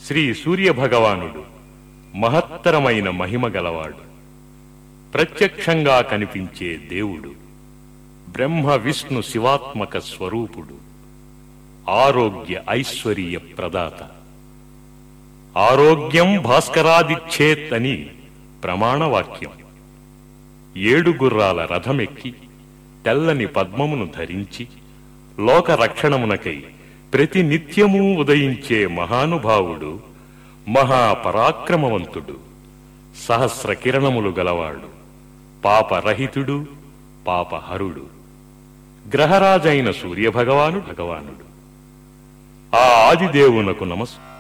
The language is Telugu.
శ్రీ సూర్య భగవానుడు మహత్తరమైన మహిమ గలవాడు ప్రత్యక్షంగా కనిపించే దేవుడు బ్రహ్మ విష్ణు శివాత్మక స్వరూపుడు ఆరోగ్య ఐశ్వర్య ప్రదాత ఆరోగ్యం భాస్కరాదిచ్చేత్ అని ప్రమాణవాక్యం ఏడు గుర్రాల రథమెక్కి తెల్లని పద్మమును ధరించి లోక రక్షణమునకై ప్రతి నిత్యము ఉదయించే మహానుభావుడు మహాపరాక్రమవంతుడు సహస్ర కిరణములు గలవాడు పాపరహితుడు పాపహరుడు గ్రహరాజైన సూర్యభగవాను భగవానుడు ఆ ఆదిదేవునకు నమస్కారం